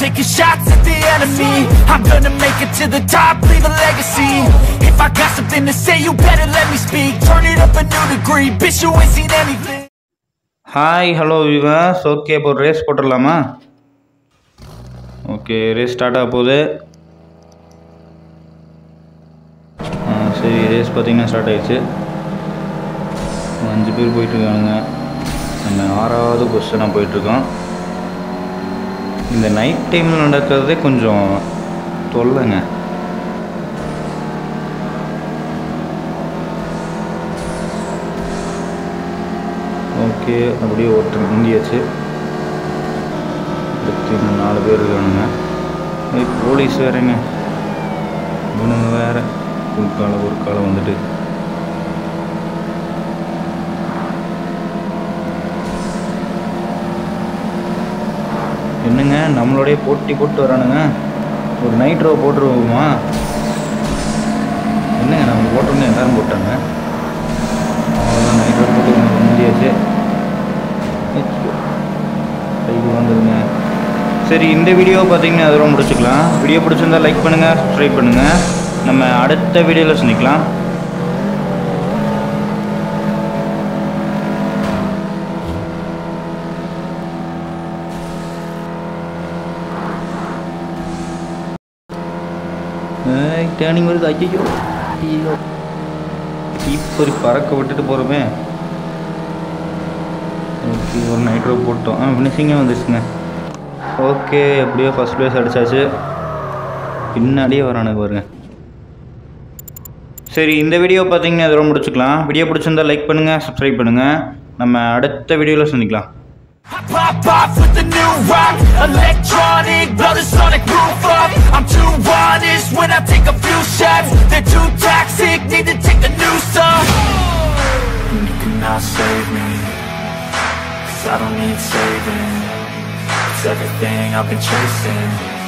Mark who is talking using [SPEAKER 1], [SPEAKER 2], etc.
[SPEAKER 1] taking shots at the enemy I'm gonna make it to the top, leave a legacy If I got something to say, you better let me speak Turn it up a new degree, bitch you ain't seen anything
[SPEAKER 2] hi hello விவாஸ் okay இப்போ ஒரு race போட்டுடலாமா okay race start ஆக போகுது ஆ, சரி race பார்த்தீங்கன்னா start ஆயிடுச்சு அஞ்சு பேர் போயிட்டுருக்கானுங்க நம்ம ஆறாவது கொஸ்டனாக போயிட்டுருக்கோம் இந்த நைட் டைமில் நடக்கிறதே கொஞ்சம் தொல்லைங்க ஓகே அப்படியே ஒருத்தர் முந்தியாச்சு அடுத்து இன்னும் நாலு பேர் இருக்கானுங்க ஏய், போலீஸ் வேறங்க இவனுங்க வேற ஒரு காலம் ஒரு காலம் வந்துட்டு என்னங்க நம்மளோடய போட்டி போட்டு வரானுங்க ஒரு நைட் ரோ போட்டுருவோமா என்னங்க நம்ம போட்டோம்னு எல்லாரும் போட்டாங்க அவ்வளோதான் நைட் ரோ போட்டு முடியாச்சு கைக்கு வந்துருங்க சரி இந்த வீடியோ பார்த்தீங்கன்னா அதோட முடிச்சுக்கலாம் வீடியோ பிடிச்சிருந்தா லைக் பண்ணுங்கள் சப்ஸ்கிரைப் பண்ணுங்கள் நம்ம அடுத்த வீடியோவில் சந்திக்கலாம் டேர்னிங் வருது ஐயோ ஐயோ இப்படி பறக்க விட்டுட்டு போகிறோமே ஓகே ஒரு நைட் ரோப் போட்டோம் ஆ ஃபினிஷிங்கே வந்துருச்சுங்க ஓகே எப்படியோ ஃபஸ்ட் ப்ளேஸ் அடிச்சாச்சு பின்னாடியே வரானுங்க பாருங்க சரி இந்த வீடியோ பார்த்தீங்கன்னா இதோட முடிச்சுக்கலாம் வீடியோ பிடிச்சிருந்தா லைக் பண்ணுங்கள் சப்ஸ்கிரைப் பண்ணுங்கள் நம்ம அடுத்த வீடியோவில் சந்திக்கலாம்
[SPEAKER 1] I pop off with the new rock Electronic, blow the sonic roof up I'm too honest when I take a few shots They're too toxic, need to take a new song You cannot save me Cause I don't need saving It's everything I've been chasing